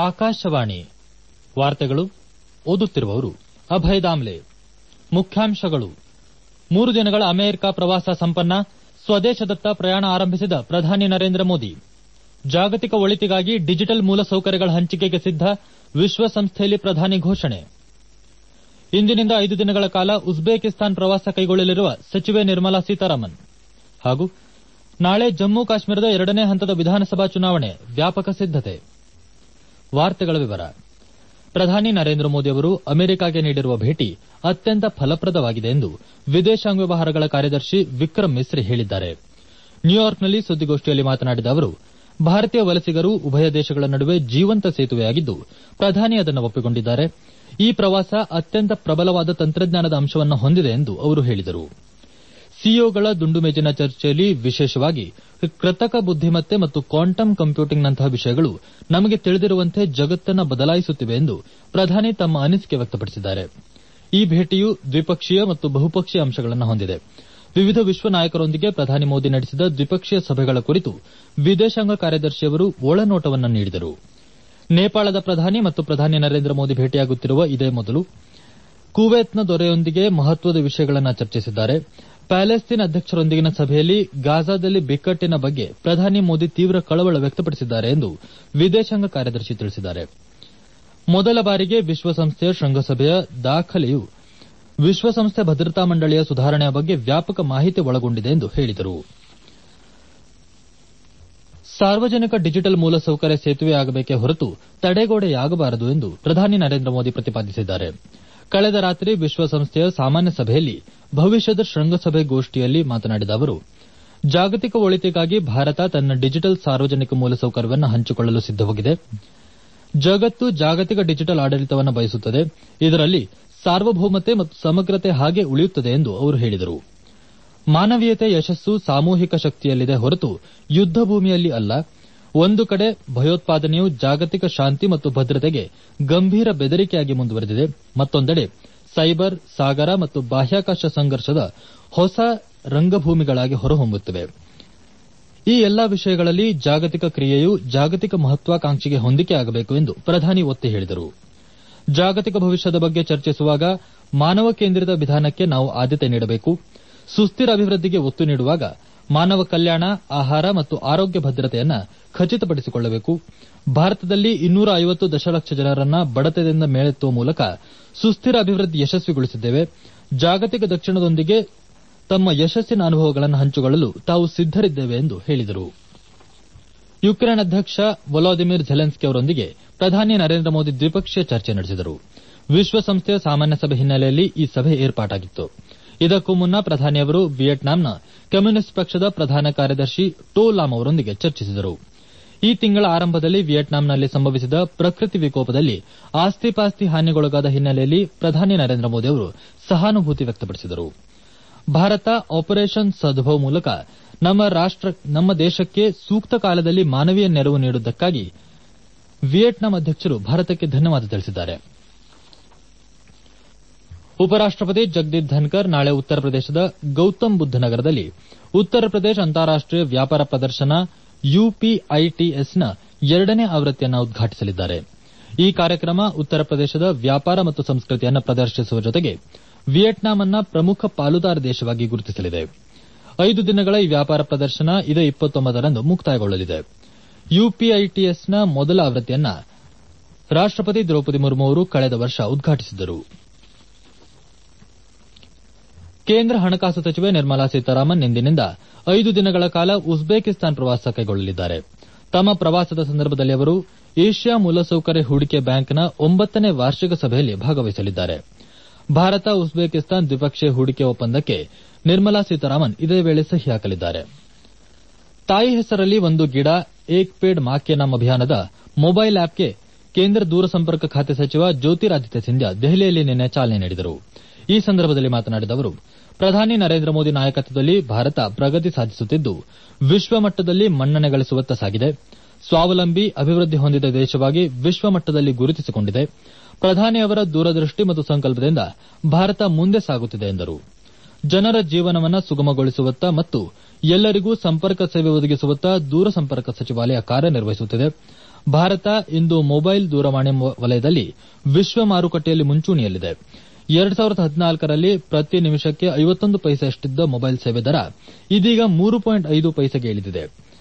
ಆಕಾಶವಾಣಿ ವಾರ್ತೆಗಳು ಓದುತ್ತಿರುವವರು ಅಭಯ ದಾಮ್ಲೆ ಮುಖ್ಯಾಂಶಗಳು ಮೂರು ದಿನಗಳ ಅಮೆರಿಕ ಪ್ರವಾಸ ಸಂಪನ್ನ ಸ್ವದೇಶದತ್ತ ಪ್ರಯಾಣ ಆರಂಭಿಸಿದ ಪ್ರಧಾನಿ ನರೇಂದ್ರ ಮೋದಿ ಜಾಗತಿಕ ಒಳಿತಿಗಾಗಿ ಡಿಜಿಟಲ್ ಮೂಲಸೌಕರ್ಯಗಳ ಹಂಚಿಕೆಗೆ ಸಿದ್ದ ವಿಶ್ವಸಂಸ್ಥೆಯಲ್ಲಿ ಪ್ರಧಾನಿ ಘೋಷಣೆ ಇಂದಿನಿಂದ ಐದು ದಿನಗಳ ಕಾಲ ಉಜ್ಬೇಕಿಸ್ತಾನ್ ಪ್ರವಾಸ ಕೈಗೊಳ್ಳಲಿರುವ ಸಚಿವೆ ನಿರ್ಮಲಾ ಸೀತಾರಾಮನ್ ಹಾಗೂ ನಾಳೆ ಜಮ್ಮು ಕಾಶ್ಮೀರದ ಎರಡನೇ ಹಂತದ ವಿಧಾನಸಭಾ ಚುನಾವಣೆ ವ್ಯಾಪಕ ಸಿದ್ದತೆ ವಾರ್ತೆಗಳ ವಿವರ ಪ್ರಧಾನಿ ನರೇಂದ್ರ ಮೋದಿ ಅವರು ಅಮೆರಿಕಾಗೆ ನೀಡಿರುವ ಭೇಟಿ ಅತ್ಯಂತ ಫಲಪ್ರದವಾಗಿದೆ ಎಂದು ವಿದೇಶಾಂಗ ವ್ಯವಹಾರಗಳ ಕಾರ್ಯದರ್ಶಿ ವಿಕ್ರಮ್ ಮಿಸ್ರಿ ಹೇಳಿದ್ದಾರೆ ನ್ಯೂಯಾರ್ಕ್ನಲ್ಲಿ ಸುದ್ದಿಗೋಷ್ಠಿಯಲ್ಲಿ ಮಾತನಾಡಿದ ಅವರು ಭಾರತೀಯ ವಲಸಿಗರು ಉಭಯ ದೇಶಗಳ ನಡುವೆ ಜೀವಂತ ಸೇತುವೆಯಾಗಿದ್ದು ಪ್ರಧಾನಿ ಅದನ್ನು ಒಪ್ಪಿಕೊಂಡಿದ್ದಾರೆ ಈ ಪ್ರವಾಸ ಅತ್ಯಂತ ಪ್ರಬಲವಾದ ತಂತ್ರಜ್ಞಾನದ ಅಂಶವನ್ನು ಹೊಂದಿದೆ ಎಂದು ಅವರು ಹೇಳಿದರು ಸಿಇಒಗಳ ದುಂಡು ಮೇಜಿನ ಚರ್ಚೆಯಲ್ಲಿ ವಿಶೇಷವಾಗಿ ಕೃತಕ ಬುದ್ದಿಮತ್ತೆ ಮತ್ತು ಕ್ವಾಂಟಮ್ ಕಂಪ್ಯೂಟಿಂಗ್ನಂತಹ ವಿಷಯಗಳು ನಮಗೆ ತಿಳಿದಿರುವಂತೆ ಜಗತ್ತನ್ನು ಬದಲಾಯಿಸುತ್ತಿವೆ ಎಂದು ಪ್ರಧಾನಿ ತಮ್ಮ ಅನಿಸಿಕೆ ವ್ಯಕ್ತಪಡಿಸಿದ್ದಾರೆ ಈ ಭೇಟಿಯು ದ್ವಿಪಕ್ಷೀಯ ಮತ್ತು ಬಹುಪಕ್ಷೀಯ ಅಂಶಗಳನ್ನು ಹೊಂದಿದೆ ವಿವಿಧ ವಿಶ್ವ ನಾಯಕರೊಂದಿಗೆ ಪ್ರಧಾನಿ ಮೋದಿ ನಡೆಸಿದ ದ್ವಿಪಕ್ಷೀಯ ಸಭೆಗಳ ಕುರಿತು ವಿದೇಶಾಂಗ ಕಾರ್ಯದರ್ಶಿಯವರು ಒಳನೋಟವನ್ನು ನೀಡಿದರು ನೇಪಾಳದ ಪ್ರಧಾನಿ ಮತ್ತು ಪ್ರಧಾನಿ ನರೇಂದ್ರ ಮೋದಿ ಭೇಟಿಯಾಗುತ್ತಿರುವ ಇದೇ ಮೊದಲು ಕುವೈತ್ನ ದೊರೆಯೊಂದಿಗೆ ಮಹತ್ವದ ವಿಷಯಗಳನ್ನು ಚರ್ಚಿಸಿದ್ದಾರೆ ಪ್ಯಾಲೆಸ್ತೀನ್ ಅಧ್ಯಕ್ಷರೊಂದಿಗಿನ ಸಭೆಯಲ್ಲಿ ಗಾಜಾದಲ್ಲಿ ಬಿಕ್ಕಟ್ಟಿನ ಬಗ್ಗೆ ಪ್ರಧಾನಿ ಮೋದಿ ತೀವ್ರ ಕಳವಳ ವ್ಯಕ್ತಪಡಿಸಿದ್ದಾರೆ ಎಂದು ವಿದೇಶಾಂಗ ಕಾರ್ಯದರ್ಶಿ ತಿಳಿಸಿದ್ದಾರೆ ಮೊದಲ ಬಾರಿಗೆ ವಿಶ್ವಸಂಸ್ಥೆಯ ಶೃಂಗಸಭೆಯ ದಾಖಲೆಯು ವಿಶ್ವಸಂಸ್ಥೆ ಭದ್ರತಾ ಮಂಡಳಿಯ ಸುಧಾರಣೆಯ ಬಗ್ಗೆ ವ್ಯಾಪಕ ಮಾಹಿತಿ ಒಳಗೊಂಡಿದೆ ಎಂದು ಹೇಳಿದರು ಸಾರ್ವಜನಿಕ ಡಿಜಿಟಲ್ ಮೂಲಸೌಕರ್ಯ ಸೇತುವೆಯಾಗಬೇಕೇ ಹೊರತು ತಡೆಗೋಡೆಯಾಗಬಾರದು ಎಂದು ಪ್ರಧಾನಿ ನರೇಂದ್ರ ಮೋದಿ ಪ್ರತಿಪಾದಿಸಿದ್ದಾರೆ ಕಳೆದ ರಾತ್ರಿ ವಿಶ್ವಸಂಸ್ಥೆಯ ಸಾಮಾನ್ಯ ಸಭೆಯಲ್ಲಿ ಭವಿಷ್ಯದ ಶೃಂಗಸಭೆ ಗೋಷ್ಠಿಯಲ್ಲಿ ಮಾತನಾಡಿದ ಅವರು ಜಾಗತಿಕ ಒಳಿತಿಗಾಗಿ ಭಾರತ ತನ್ನ ಡಿಜಿಟಲ್ ಸಾರ್ವಜನಿಕ ಮೂಲಸೌಕರ್ಯವನ್ನು ಹಂಚಿಕೊಳ್ಳಲು ಸಿದ್ದವಾಗಿದೆ ಜಗತ್ತು ಜಾಗತಿಕ ಡಿಜಿಟಲ್ ಆಡಳಿತವನ್ನು ಬಯಸುತ್ತದೆ ಇದರಲ್ಲಿ ಸಾರ್ವಭೌಮತೆ ಮತ್ತು ಸಮಗ್ರತೆ ಹಾಗೆ ಉಳಿಯುತ್ತದೆ ಎಂದು ಅವರು ಹೇಳಿದರು ಮಾನವೀಯತೆ ಯಶಸ್ಸು ಸಾಮೂಹಿಕ ಶಕ್ತಿಯಲ್ಲಿದೆ ಹೊರತು ಯುದ್ದ ಭೂಮಿಯಲ್ಲಿ ಅಲ್ಲ ಒಂದು ಕಡೆ ಭಯೋತ್ಪಾದನೆಯು ಜಾಗತಿಕ ಶಾಂತಿ ಮತ್ತು ಭದ್ರತೆಗೆ ಗಂಭೀರ ಬೆದರಿಕೆಯಾಗಿ ಮುಂದುವರೆದಿದೆ ಮತ್ತೊಂದೆಡೆ ಸೈಬರ್ ಸಾಗರ ಮತ್ತು ಬಾಹ್ಯಾಕಾಶ ಸಂಘರ್ಷದ ಹೊಸ ರಂಗಭೂಮಿಗಳಾಗಿ ಹೊರಹೊಮ್ಮುತ್ತಿವೆ ಈ ಎಲ್ಲಾ ವಿಷಯಗಳಲ್ಲಿ ಜಾಗತಿಕ ಕ್ರಿಯೆಯು ಜಾಗತಿಕ ಮಹತ್ವಾಕಾಂಕ್ಷೆಗೆ ಹೊಂದಿಕೆಯಾಗಬೇಕು ಎಂದು ಪ್ರಧಾನಿ ಒತ್ತಿ ಹೇಳಿದರು ಜಾಗತಿಕ ಭವಿಷ್ಯದ ಬಗ್ಗೆ ಚರ್ಚಿಸುವಾಗ ಮಾನವ ಕೇಂದ್ರಿತ ವಿಧಾನಕ್ಕೆ ನಾವು ಆದ್ಯತೆ ನೀಡಬೇಕು ಸುಸ್ಥಿರ ಅಭಿವೃದ್ಧಿಗೆ ಒತ್ತು ನೀಡುವಾಗ ಮಾನವ ಕಲ್ಯಾಣ ಆಹಾರ ಮತ್ತು ಆರೋಗ್ಯ ಭದ್ರತೆಯನ್ನು ಖಚಿತಪಡಿಸಿಕೊಳ್ಳಬೇಕು ಭಾರತದಲ್ಲಿ ಇನ್ನೂರ ಐವತ್ತು ದಶಲಕ್ಷ ಜನರನ್ನ ಬಡತನದಿಂದ ಮೇಲೆತ್ತುವ ಮೂಲಕ ಸುಸ್ಥಿರ ಅಭಿವೃದ್ಧಿ ಯಶಸ್ವಿಗೊಳಿಸಿದ್ದೇವೆ ಜಾಗತಿಕ ದಕ್ಷಿಣದೊಂದಿಗೆ ತಮ್ಮ ಯಶಸ್ಸಿನ ಅನುಭವಗಳನ್ನು ಹಂಚಿಕೊಳ್ಳಲು ತಾವು ಸಿದ್ದರಿದ್ದೇವೆ ಎಂದು ಹೇಳಿದರು ಯುಕ್ರೇನ್ ಅಧ್ಯಕ್ಷ ವೊಲೋದಿಮಿರ್ ಝೆಲೆನ್ಸ್ಕಿ ಅವರೊಂದಿಗೆ ಪ್ರಧಾನಿ ನರೇಂದ್ರ ಮೋದಿ ದ್ವಿಪಕ್ಷೀಯ ಚರ್ಚೆ ನಡೆಸಿದರು ವಿಶ್ವಸಂಸ್ಥೆಯ ಸಾಮಾನ್ಯ ಸಭೆ ಹಿನ್ನೆಲೆಯಲ್ಲಿ ಈ ಸಭೆ ಏರ್ಪಾಟಾಗಿತ್ತು ಇದಕ್ಕೂ ಮುನ್ನ ಪ್ರಧಾನಿಯವರು ವಿಯೆಟ್ನಾಂನ ಕಮ್ಯುನಿಸ್ಟ್ ಪಕ್ಷದ ಪ್ರಧಾನ ಕಾರ್ಯದರ್ಶಿ ಟೋ ಲಾಮ್ ಅವರೊಂದಿಗೆ ಚರ್ಚಿಸಿದರು ಈ ತಿಂಗಳ ಆರಂಭದಲ್ಲಿ ವಿಯೆಟ್ನಾಂನಲ್ಲಿ ಸಂಭವಿಸಿದ ಪ್ರಕೃತಿ ವಿಕೋಪದಲ್ಲಿ ಆಸ್ತಿಪಾಸ್ತಿ ಹಾನಿಗೊಳಗಾದ ಹಿನ್ನೆಲೆಯಲ್ಲಿ ಪ್ರಧಾನಿ ನರೇಂದ್ರ ಮೋದಿ ಅವರು ಸಹಾನುಭೂತಿ ವ್ಯಕ್ತಪಡಿಸಿದರು ಭಾರತ ಆಪರೇಷನ್ ಸದ್ಭವ್ ಮೂಲಕ ನಮ್ಮ ದೇಶಕ್ಕೆ ಸೂಕ್ತ ಕಾಲದಲ್ಲಿ ಮಾನವೀಯ ನೆರವು ನೀಡುವುದಕ್ಕಾಗಿ ವಿಯೆಟ್ನಾಂ ಅಧ್ಯಕ್ಷರು ಭಾರತಕ್ಕೆ ಧನ್ಯವಾದ ತಿಳಿಸಿದ್ದಾರೆ ಉಪರಾಷ್ಟಪತಿ ಜಗದೀಪ್ ಧನ್ಕರ್ ನಾಳೆ ಉತ್ತರ ಪ್ರದೇಶದ ಗೌತಮ್ ಬುದ್ದ ನಗರದಲ್ಲಿ ಉತ್ತರ ಪ್ರದೇಶ ಅಂತಾರಾಷ್ಟೀಯ ವ್ಯಾಪಾರ ಪ್ರದರ್ಶನ ಯುಪಿಐಟಿಎಸ್ನ ಎರಡನೇ ಆವೃತ್ತಿಯನ್ನು ಉದ್ಘಾಟಿಸಲಿದ್ದಾರೆ ಈ ಕಾರ್ಯಕ್ರಮ ಉತ್ತರ ಪ್ರದೇಶದ ವ್ಯಾಪಾರ ಮತ್ತು ಸಂಸ್ಕೃತಿಯನ್ನು ಪ್ರದರ್ಶಿಸುವ ಜೊತೆಗೆ ವಿಯೆಟ್ನಾಂ ಅನ್ನ ಪ್ರಮುಖ ಪಾಲುದಾರ ದೇಶವಾಗಿ ಗುರುತಿಸಲಿದೆ ಐದು ದಿನಗಳ ಈ ವ್ಯಾಪಾರ ಪ್ರದರ್ಶನ ಇದೇ ಇಪ್ಪತ್ತೊಂಬತ್ತರಂದು ಮುಕ್ತಾಯಗೊಳ್ಳಲಿದೆ ಯುಪಿಐಟಿಎಸ್ನ ಮೊದಲ ಆವೃತ್ತಿಯನ್ನು ರಾಷ್ಟಪತಿ ದ್ರೌಪದಿ ಮುರ್ಮು ಅವರು ಕಳೆದ ವರ್ಷ ಉದ್ಘಾಟಿಸಿದ್ದರು ಕೇಂದ್ರ ಹಣಕಾಸು ಸಚಿವೆ ನಿರ್ಮಲಾ ಸೀತಾರಾಮನ್ ಇಂದಿನಿಂದ ಐದು ದಿನಗಳ ಕಾಲ ಉಜ್ಬೇಕಿಸ್ತಾನ್ ಪ್ರವಾಸ ಕೈಗೊಳ್ಳಲಿದ್ದಾರೆ ತಮ್ಮ ಪ್ರವಾಸದ ಸಂದರ್ಭದಲ್ಲಿ ಅವರು ಏಷ್ಯಾ ಮೂಲಸೌಕರ್ಯ ಹೂಡಿಕೆ ಬ್ಯಾಂಕ್ನ ಒಂಬತ್ತನೇ ವಾರ್ಷಿಕ ಸಭೆಯಲ್ಲಿ ಭಾಗವಹಿಸಲಿದ್ದಾರೆ ಭಾರತ ಉಜ್ಬೇಕಿಸ್ತಾನ್ ದ್ವಿಪಕ್ಷೀಯ ಹೂಡಿಕೆ ಒಪ್ಪಂದಕ್ಕೆ ನಿರ್ಮಲಾ ಸೀತಾರಾಮನ್ ಇದೇ ವೇಳೆ ಸಹಿ ಹಾಕಲಿದ್ದಾರೆ ತಾಯಿ ಹೆಸರಲ್ಲಿ ಒಂದು ಗಿಡ ಏಕ್ ಪೇಡ್ ಮಾ ಕೆ ನಾಮ್ ಅಭಿಯಾನದ ಮೊಬೈಲ್ ಆಪ್ಗೆ ಕೇಂದ್ರ ದೂರಸಂಪರ್ಕ ಖಾತೆ ಸಚಿವ ಜ್ಯೋತಿರಾದಿತ್ಯ ಸಿಂಧ್ಯಾ ದೆಹಲಿಯಲ್ಲಿ ನಿನ್ನೆ ಚಾಲನೆ ನೀಡಿದರು ಈ ಸಂದರ್ಭದಲ್ಲಿ ಮಾತನಾಡಿದ ಅವರು ಪ್ರಧಾನಿ ನರೇಂದ್ರ ಮೋದಿ ನಾಯಕತ್ವದಲ್ಲಿ ಭಾರತ ಪ್ರಗತಿ ಸಾಧಿಸುತ್ತಿದ್ದು ವಿಶ್ವಮಟ್ಟದಲ್ಲಿ ಮನ್ನಣೆ ಗಳಿಸುವತ್ತ ಸಾಗಿದೆ ಸ್ವಾವಲಂಬಿ ಅಭಿವೃದ್ಧಿ ಹೊಂದಿದ ದೇಶವಾಗಿ ವಿಶ್ವಮಟ್ಟದಲ್ಲಿ ಗುರುತಿಸಿಕೊಂಡಿದೆ ಪ್ರಧಾನಿ ಅವರ ದೂರದೃಷ್ಟಿ ಮತ್ತು ಸಂಕಲ್ಪದಿಂದ ಭಾರತ ಮುಂದೆ ಸಾಗುತ್ತಿದೆ ಎಂದರು ಜನರ ಜೀವನವನ್ನು ಸುಗಮಗೊಳಿಸುವತ್ತ ಮತ್ತು ಎಲ್ಲರಿಗೂ ಸಂಪರ್ಕ ಸೇವೆ ಒದಗಿಸುವತ್ತ ದೂರಸಂಪರ್ಕ ಸಚಿವಾಲಯ ಕಾರ್ಯನಿರ್ವಹಿಸುತ್ತಿದೆ ಭಾರತ ಇಂದು ಮೊಬೈಲ್ ದೂರವಾಣಿ ವಲಯದಲ್ಲಿ ವಿಶ್ವ ಮಾರುಕಟ್ಟೆಯಲ್ಲಿ ಮುಂಚೂಣಿಯಲ್ಲಿದೆ ಎರಡ್ ಸಾವಿರದ ಹದಿನಾಲ್ಕರಲ್ಲಿ ಪ್ರತಿ ನಿಮಿಷಕ್ಕೆ ಐವತ್ತೊಂದು ಪೈಸೆಯಷ್ಟಿದ್ದ ಮೊಬೈಲ್ ಸೇವೆ ದರ ಇದೀಗ ಮೂರು ಪಾಯಿಂಟ್ ಐದು ಪೈಸೆಗೆ ಇಳಿದಿದೆ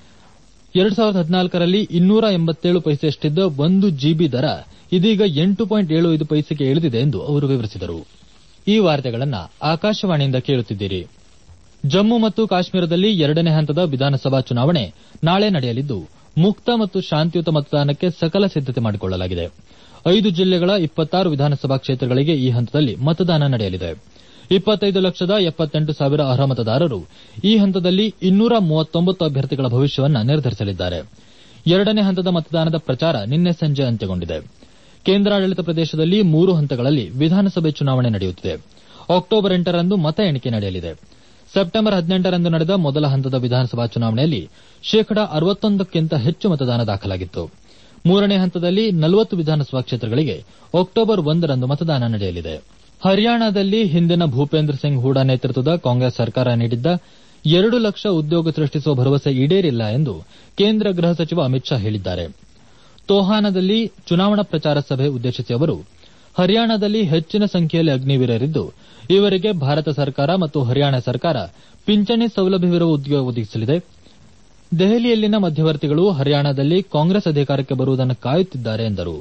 ಎರಡ್ ಸಾವಿರದ ಹದಿನಾಲ್ಕರಲ್ಲಿ ಇನ್ನೂರ ಎಂಬತ್ತೇಳು ಪೈಸೆಯಷ್ಟಿದ್ದ ಒಂದು ಜಿಬಿ ದರ ಇದೀಗ ಎಂಟು ಪಾಯಿಂಟ್ ಏಳು ಐದು ಪೈಸೆಗೆ ಇಳಿದಿದೆ ಎಂದು ಅವರು ವಿವರಿಸಿದರು ಈ ವಾರ್ತೆಗಳನ್ನು ಆಕಾಶವಾಣಿಯಿಂದ ಕೇಳುತ್ತಿದ್ದೀರಿ ಜಮ್ಮು ಮತ್ತು ಕಾಶ್ಮೀರದಲ್ಲಿ ಎರಡನೇ ಹಂತದ ವಿಧಾನಸಭಾ ಚುನಾವಣೆ ನಾಳೆ ನಡೆಯಲಿದ್ದು ಮುಕ್ತ ಮತ್ತು ಶಾಂತಿಯುತ ಮತದಾನಕ್ಕೆ ಸಕಲ ಸಿದ್ದತೆ ಮಾಡಿಕೊಳ್ಳಲಾಗಿದೆ ಐದು ಜಿಲ್ಲೆಗಳ ಇಪ್ಪತ್ತಾರು ವಿಧಾನಸಭಾ ಕ್ಷೇತ್ರಗಳಿಗೆ ಈ ಹಂತದಲ್ಲಿ ಮತದಾನ ನಡೆಯಲಿದೆ ಇಪ್ಪತ್ತೈದು ಲಕ್ಷದ ಎಪ್ಪತ್ತೆಂಟು ಸಾವಿರ ಅರ್ಹ ಮತದಾರರು ಈ ಹಂತದಲ್ಲಿ ಇನ್ನೂರ ಮೂವತ್ತೊಂಬತ್ತು ಅಭ್ಯರ್ಥಿಗಳ ಭವಿಷ್ಯವನ್ನ ನಿರ್ಧರಿಸಲಿದ್ದಾರೆ ಎರಡನೇ ಹಂತದ ಮತದಾನದ ಪ್ರಚಾರ ನಿನ್ನೆ ಸಂಜೆ ಅಂತ್ಯಗೊಂಡಿದೆ ಕೇಂದ್ರಾಡಳಿತ ಪ್ರದೇಶದಲ್ಲಿ ಮೂರು ಹಂತಗಳಲ್ಲಿ ವಿಧಾನಸಭೆ ಚುನಾವಣೆ ನಡೆಯುತ್ತಿದೆ ಅಕ್ಟೋಬರ್ ಎಂಟರಂದು ಮತ ಎಣಿಕೆ ನಡೆಯಲಿದೆ ಸೆಪ್ಟೆಂಬರ್ ಹದಿನೆಂಟರಂದು ನಡೆದ ಮೊದಲ ಹಂತದ ವಿಧಾನಸಭಾ ಚುನಾವಣೆಯಲ್ಲಿ ಶೇಕಡ ಅರವತ್ತೊಂದಕ್ಕಿಂತ ಹೆಚ್ಚು ಮತದಾನ ದಾಖಲಾಗಿತ್ತು ಮೂರನೇ ಹಂತದಲ್ಲಿ ನಲವತ್ತು ವಿಧಾನಸಭಾ ಕ್ಷೇತ್ರಗಳಿಗೆ ಅಕ್ಟೋಬರ್ ಒಂದರಂದು ಮತದಾನ ನಡೆಯಲಿದೆ ಹರಿಯಾಣದಲ್ಲಿ ಹಿಂದಿನ ಭೂಪೇಂದ್ರ ಸಿಂಗ್ ಹೂಡಾ ನೇತೃತ್ವದ ಕಾಂಗ್ರೆಸ್ ಸರ್ಕಾರ ನೀಡಿದ್ದ ಎರಡು ಲಕ್ಷ ಉದ್ಯೋಗ ಸೃಷ್ಟಿಸುವ ಭರವಸೆ ಈಡೇರಿಲ್ಲ ಎಂದು ಕೇಂದ್ರ ಗೃಹ ಸಚಿವ ಅಮಿತ್ ಶಾ ಹೇಳಿದ್ದಾರೆ ತೋಹಾನದಲ್ಲಿ ಚುನಾವಣಾ ಪ್ರಚಾರ ಸಭೆ ಉದ್ದೇಶಿಸಿ ಅವರು ಹರಿಯಾಣದಲ್ಲಿ ಹೆಚ್ಚಿನ ಸಂಖ್ಯೆಯಲ್ಲಿ ಅಗ್ನಿವೀರರಿದ್ದು ಇವರಿಗೆ ಭಾರತ ಸರ್ಕಾರ ಮತ್ತು ಹರಿಯಾಣ ಸರ್ಕಾರ ಪಿಂಚಣಿ ಸೌಲಭ್ಯವಿರುವ ಉದ್ಯೋಗ ಒದಗಿಸಲಿದೆ ದೆಹಲಿಯಲ್ಲಿನ ಮಧ್ಯವರ್ತಿಗಳು ಹರಿಯಾಣದಲ್ಲಿ ಕಾಂಗ್ರೆಸ್ ಅಧಿಕಾರಕ್ಕೆ ಬರುವುದನ್ನು ಕಾಯುತ್ತಿದ್ದಾರೆ ಎಂದರು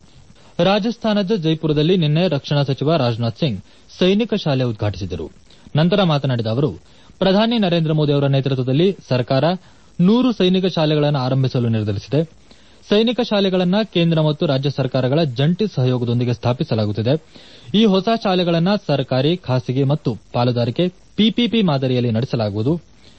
ರಾಜಸ್ಥಾನದ ಜೈಪುರದಲ್ಲಿ ನಿನ್ನೆ ರಕ್ಷಣಾ ಸಚಿವ ರಾಜನಾಥ್ ಸಿಂಗ್ ಸೈನಿಕ ಶಾಲೆ ಉದ್ಘಾಟಿಸಿದರು ನಂತರ ಮಾತನಾಡಿದ ಅವರು ಪ್ರಧಾನಿ ನರೇಂದ್ರ ಮೋದಿ ಅವರ ನೇತೃತ್ವದಲ್ಲಿ ಸರ್ಕಾರ ನೂರು ಸೈನಿಕ ಶಾಲೆಗಳನ್ನು ಆರಂಭಿಸಲು ನಿರ್ಧರಿಸಿದೆ ಸೈನಿಕ ಶಾಲೆಗಳನ್ನು ಕೇಂದ್ರ ಮತ್ತು ರಾಜ್ಯ ಸರ್ಕಾರಗಳ ಜಂಟಿ ಸಹಯೋಗದೊಂದಿಗೆ ಸ್ಥಾಪಿಸಲಾಗುತ್ತಿದೆ ಈ ಹೊಸ ಶಾಲೆಗಳನ್ನು ಸರ್ಕಾರಿ ಖಾಸಗಿ ಮತ್ತು ಪಾಲುದಾರಿಕೆ ಪಿಪಿಪಿ ಮಾದರಿಯಲ್ಲಿ ನಡೆಸಲಾಗುವುದು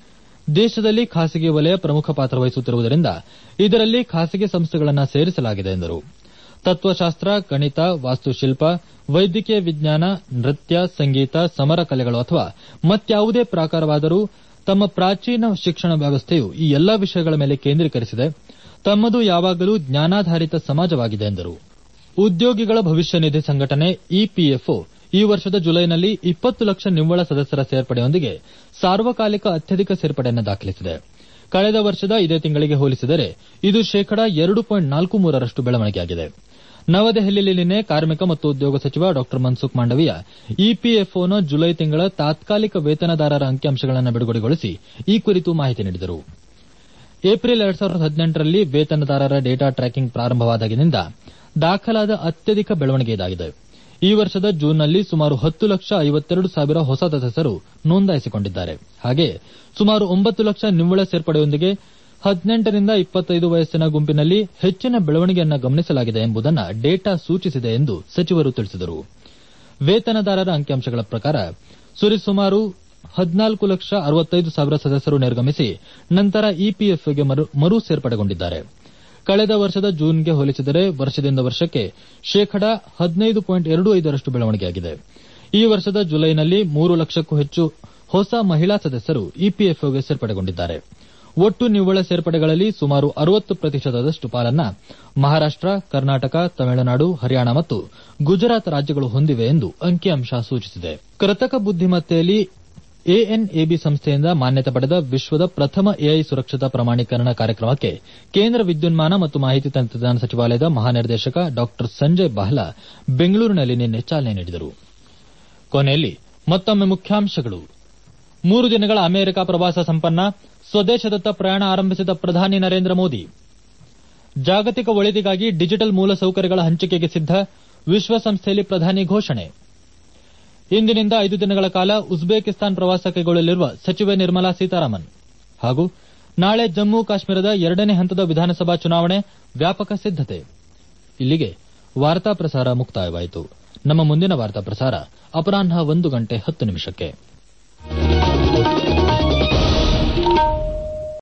ದೇಶದಲ್ಲಿ ಖಾಸಗಿ ವಲಯ ಪ್ರಮುಖ ಪಾತ್ರ ವಹಿಸುತ್ತಿರುವುದರಿಂದ ಇದರಲ್ಲಿ ಖಾಸಗಿ ಸಂಸ್ಥೆಗಳನ್ನು ಸೇರಿಸಲಾಗಿದೆ ಎಂದರು ತತ್ವಶಾಸ್ತ್ರ ಗಣಿತ ವಾಸ್ತುಶಿಲ್ಪ ವೈದ್ಯಕೀಯ ವಿಜ್ಞಾನ ನೃತ್ಯ ಸಂಗೀತ ಸಮರ ಕಲೆಗಳು ಅಥವಾ ಮತ್ಯಾವುದೇ ಪ್ರಾಕಾರವಾದರೂ ತಮ್ಮ ಪ್ರಾಚೀನ ಶಿಕ್ಷಣ ವ್ಯವಸ್ಥೆಯು ಈ ಎಲ್ಲಾ ವಿಷಯಗಳ ಮೇಲೆ ಕೇಂದ್ರೀಕರಿಸಿದೆ ತಮ್ಮದು ಯಾವಾಗಲೂ ಜ್ಞಾನಾಧಾರಿತ ಸಮಾಜವಾಗಿದೆ ಎಂದರು ಉದ್ಯೋಗಿಗಳ ಭವಿಷ್ಯ ನಿಧಿ ಸಂಘಟನೆ ಇಪಿಎಫ್ಒ ಈ ವರ್ಷದ ಜುಲೈನಲ್ಲಿ ಇಪ್ಪತ್ತು ಲಕ್ಷ ನಿವ್ವಳ ಸದಸ್ಯರ ಸೇರ್ಪಡೆಯೊಂದಿಗೆ ಸಾರ್ವಕಾಲಿಕ ಅತ್ಯಧಿಕ ಸೇರ್ಪಡೆಯನ್ನು ದಾಖಲಿಸಿದೆ ಕಳೆದ ವರ್ಷದ ಇದೇ ತಿಂಗಳಿಗೆ ಹೋಲಿಸಿದರೆ ಇದು ಶೇಕಡ ಎರಡು ಪಾಯಿಂಟ್ ನಾಲ್ಕು ಮೂರರಷ್ಟು ಬೆಳವಣಿಗೆಯಾಗಿದೆ ನವದೆಹಲಿಯಲ್ಲಿ ನಿನ್ನೆ ಕಾರ್ಮಿಕ ಮತ್ತು ಉದ್ಯೋಗ ಸಚಿವ ಡಾ ಮನ್ಸುಖ್ ಮಾಂಡವೀಯ ಇಪಿಎಫ್ಒನ ಜುಲೈ ತಿಂಗಳ ತಾತ್ಕಾಲಿಕ ವೇತನದಾರರ ಅಂಕಿಅಂಶಗಳನ್ನು ಬಿಡುಗಡೆಗೊಳಿಸಿ ಈ ಕುರಿತು ಮಾಹಿತಿ ನೀಡಿದರು ಏಪ್ರಿಲ್ ಎರಡ್ ಸಾವಿರದ ಹದಿನೆಂಟರಲ್ಲಿ ವೇತನದಾರರ ಡೇಟಾ ಟ್ರ್ಯಾಕಿಂಗ್ ಪ್ರಾರಂಭವಾದಾಗಿನಿಂದ ದಾಖಲಾದ ಅತ್ಯಧಿಕ ಬೆಳವಣಿಗೆ ಇದಾಗಿದೆ ಈ ವರ್ಷದ ಜೂನ್ನಲ್ಲಿ ಸುಮಾರು ಹತ್ತು ಲಕ್ಷ ಐವತ್ತೆರಡು ಸಾವಿರ ಹೊಸ ಸದಸ್ಯರು ನೋಂದಾಯಿಸಿಕೊಂಡಿದ್ದಾರೆ ಹಾಗೆ ಸುಮಾರು ಒಂಬತ್ತು ಲಕ್ಷ ನಿವ್ವಳ ಸೇರ್ಪಡೆಯೊಂದಿಗೆ ಹದಿನೆಂಟರಿಂದ ಇಪ್ಪತ್ತೈದು ವಯಸ್ಸಿನ ಗುಂಪಿನಲ್ಲಿ ಹೆಚ್ಚಿನ ಬೆಳವಣಿಗೆಯನ್ನು ಗಮನಿಸಲಾಗಿದೆ ಎಂಬುದನ್ನು ಡೇಟಾ ಸೂಚಿಸಿದೆ ಎಂದು ಸಚಿವರು ತಿಳಿಸಿದರು ವೇತನದಾರರ ಅಂಕಿಅಂಶಗಳ ಪ್ರಕಾರ ಸುರಿಸುಮಾರು ಹದಿನಾಲ್ಕು ಲಕ್ಷ ಅರವತ್ತೈದು ಸಾವಿರ ಸದಸ್ಯರು ನಿರ್ಗಮಿಸಿ ನಂತರ ಇಪಿಎಫ್ಗೆ ಮರು ಸೇರ್ಪಡೆಗೊಂಡಿದ್ದಾರೆ ಕಳೆದ ವರ್ಷದ ಜೂನ್ಗೆ ಹೋಲಿಸಿದರೆ ವರ್ಷದಿಂದ ವರ್ಷಕ್ಕೆ ಶೇಕಡ ಹದಿನೈದು ಪಾಯಿಂಟ್ ಎರಡು ಐದರಷ್ಟು ಬೆಳವಣಿಗೆಯಾಗಿದೆ ಈ ವರ್ಷದ ಜುಲೈನಲ್ಲಿ ಮೂರು ಲಕ್ಷಕ್ಕೂ ಹೆಚ್ಚು ಹೊಸ ಮಹಿಳಾ ಸದಸ್ಯರು ಇಪಿಎಫ್ಒಗೆ ಸೇರ್ಪಡೆಗೊಂಡಿದ್ದಾರೆ ಒಟ್ಟು ನಿವ್ವಳ ಸೇರ್ಪಡೆಗಳಲ್ಲಿ ಸುಮಾರು ಅರವತ್ತು ಪ್ರತಿಶತದಷ್ಟು ಪಾಲನ್ನ ಮಹಾರಾಷ್ಟ ಕರ್ನಾಟಕ ತಮಿಳುನಾಡು ಹರಿಯಾಣ ಮತ್ತು ಗುಜರಾತ್ ರಾಜ್ಯಗಳು ಹೊಂದಿವೆ ಎಂದು ಅಂಕಿಅಂಶ ಸೂಚಿಸಿದೆ ಕೃತಕ ಬುದ್ದಿಮತ್ತೆಯಲ್ಲಿ ಎಎನ್ಎಬಿ ಸಂಸ್ಥೆಯಿಂದ ಮಾನ್ಯತೆ ಪಡೆದ ವಿಶ್ವದ ಪ್ರಥಮ ಎಐ ಸುರಕ್ಷತಾ ಪ್ರಮಾಣೀಕರಣ ಕಾರ್ಯಕ್ರಮಕ್ಕೆ ಕೇಂದ್ರ ವಿದ್ಯುನ್ಮಾನ ಮತ್ತು ಮಾಹಿತಿ ತಂತ್ರಜ್ಞಾನ ಸಚಿವಾಲಯದ ಮಹಾನಿರ್ದೇಶಕ ಡಾ ಸಂಜಯ್ ಬಾಹ್ಲಾ ಬೆಂಗಳೂರಿನಲ್ಲಿ ನಿನ್ನೆ ಚಾಲನೆ ನೀಡಿದರು ಕೊನೆಯಲ್ಲಿ ಮತ್ತೊಮ್ಮೆ ಮುಖ್ಯಾಂಶಗಳು ಮೂರು ದಿನಗಳ ಅಮೆರಿಕ ಪ್ರವಾಸ ಸಂಪನ್ನ ಸ್ವದೇಶದತ್ತ ಪ್ರಯಾಣ ಆರಂಭಿಸಿದ ಪ್ರಧಾನಿ ನರೇಂದ್ರ ಮೋದಿ ಜಾಗತಿಕ ಒಳಿತಿಗಾಗಿ ಡಿಜಿಟಲ್ ಮೂಲಸೌಕರ್ಯಗಳ ಹಂಚಿಕೆಗೆ ಸಿದ್ದ ವಿಶ್ವಸಂಸ್ಥೆಯಲ್ಲಿ ಪ್ರಧಾನಿ ಘೋಷಣೆ ಇಂದಿನಿಂದ ಐದು ದಿನಗಳ ಕಾಲ ಉಜ್ಬೇಕಿಸ್ತಾನ್ ಪ್ರವಾಸ ಕೈಗೊಳ್ಳಲಿರುವ ಸಚಿವೆ ನಿರ್ಮಲಾ ಸೀತಾರಾಮನ್ ಹಾಗೂ ನಾಳೆ ಜಮ್ಮು ಕಾಶ್ಮೀರದ ಎರಡನೇ ಹಂತದ ವಿಧಾನಸಭಾ ಚುನಾವಣೆ ವ್ಯಾಪಕ ಸಿದ್ದತೆ ಇಲ್ಲಿಗೆ ವಾರ್ತಾ ಪ್ರಸಾರ ಮುಕ್ತಾಯವಾಯಿತು ನಮ್ಮ ಮುಂದಿನ ವಾರ್ತಾ ಪ್ರಸಾರ ಅಪರಾಹ್ನ ಒಂದು ಗಂಟೆ ಹತ್ತು ನಿಮಿಷಕ್ಕೆ